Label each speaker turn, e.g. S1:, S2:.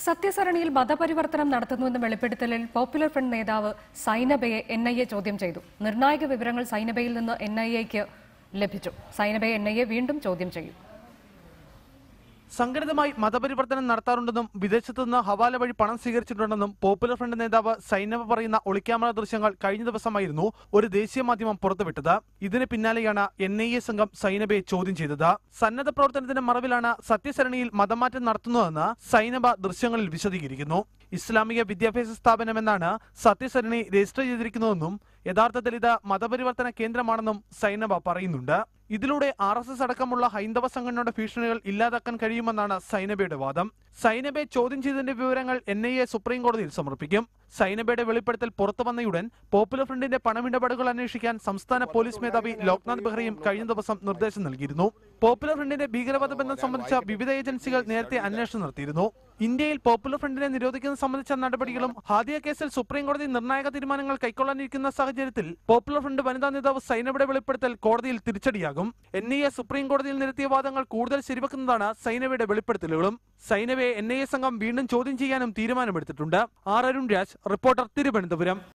S1: സത്യസരണിയിൽ മതപരിവർത്തനം നടത്തുന്നുവെന്ന വെളിപ്പെടുത്തലിൽ popular front നേതാവ് സൈനബയെ N I A ചോദ്യം ചെയ്തു നിർണായക വിവരങ്ങൾ സൈനബയിൽ നിന്ന് എൻ ഐ എക്ക് ലഭിച്ചു സൈനബയെ എൻ ഐ എ വീണ്ടും ചോദ്യം ചെയ്യും
S2: സംഘടിതമായി മതപരിവർത്തനം നടത്താറുണ്ടെന്നും വിദേശത്തു നിന്ന് ഹവാല വഴി പണം സ്വീകരിച്ചിട്ടുണ്ടെന്നും പോപ്പുലർ ഫ്രണ്ട് നേതാവ് സൈനബ പറയുന്ന ഒളിക്യാമറ ദൃശ്യങ്ങൾ കഴിഞ്ഞ ദിവസമായിരുന്നു ഒരു ദേശീയ മാധ്യമം പുറത്തുവിട്ടത് ഇതിന് പിന്നാലെയാണ് എൻ ഐ എ സംഘം സൈനബയെ ചോദ്യം ചെയ്തത് സന്നദ്ധ പ്രവർത്തനത്തിന്റെ മറവിലാണ് സത്യസരണിയിൽ മതമാറ്റം നടത്തുന്നതെന്ന് സൈനബ ദൃശ്യങ്ങളിൽ വിശദീകരിക്കുന്നു ഇസ്ലാമിക വിദ്യാഭ്യാസ സ്ഥാപനമെന്നാണ് സത്യസരണി രജിസ്റ്റർ ചെയ്തിരിക്കുന്നതെന്നും യഥാർത്ഥത്തിൽ ഇത് മതപരിവർത്തന കേന്ദ്രമാണെന്നും സൈനബ പറയുന്നുണ്ട് ഇതിലൂടെ ആർ എസ് എസ് അടക്കമുള്ള ഹൈന്ദവ സംഘടനയുടെ ഭീഷണികൾ ഇല്ലാതാക്കാൻ കഴിയുമെന്നാണ് സൈനബയുടെ വാദം സൈനബയെ ചോദ്യം ചെയ്തതിന്റെ വിവരങ്ങൾ എൻ ഐ എ സുപ്രീം കോടതിയിൽ സമർപ്പിക്കും സൈനബയുടെ വെളിപ്പെടുത്തൽ പുറത്തു വന്നയുടൻ പോപ്പുലർ ഫ്രണ്ടിന്റെ പണമിടപാടുകൾ അന്വേഷിക്കാൻ സംസ്ഥാന പോലീസ് മേധാവി ലോക്നാഥ് ബെഹ്റയും കഴിഞ്ഞ ദിവസം നിർദ്ദേശം നൽകിയിരുന്നു പോപ്പുലർ ഫ്രണ്ടിന്റെ ഭീകരവാദ ബന്ധം സംബന്ധിച്ച വിവിധ ഏജൻസികൾ നേരത്തെ അന്വേഷണം നടത്തിയിരുന്നു ഇന്ത്യയിൽ പോപ്പുലർ ഫ്രണ്ടിനെ നിരോധിക്കുന്നത് സംബന്ധിച്ച നടപടികളും ഹാദിയ കേസിൽ സുപ്രീം കോടതി നിർണായക തീരുമാനങ്ങൾ കൈക്കൊള്ളാനിരിക്കുന്ന സാഹചര്യത്തിൽ പോപ്പുലർ ഫ്രണ്ട് വനിതാ നേതാവ് സൈനബയുടെ വെളിപ്പെടുത്തൽ കോടതിയിൽ തിരിച്ചടിയാകും എൻ ഐ എ സുപ്രീം കോടതിയിൽ നിരത്തിയ വാദങ്ങൾ കൂടുതൽ ശരിവെക്കുന്നതാണ് സൈനബയുടെ വെളിപ്പെടുത്തലുകളും സൈനബയെ എൻ ഐ എ സംഘം വീണ്ടും ചോദ്യം ചെയ്യാനും തീരുമാനമെടുത്തിട്ടുണ്ട് ആർ അരുൺ രാജ് റിപ്പോർട്ടർ തിരുവനന്തപുരം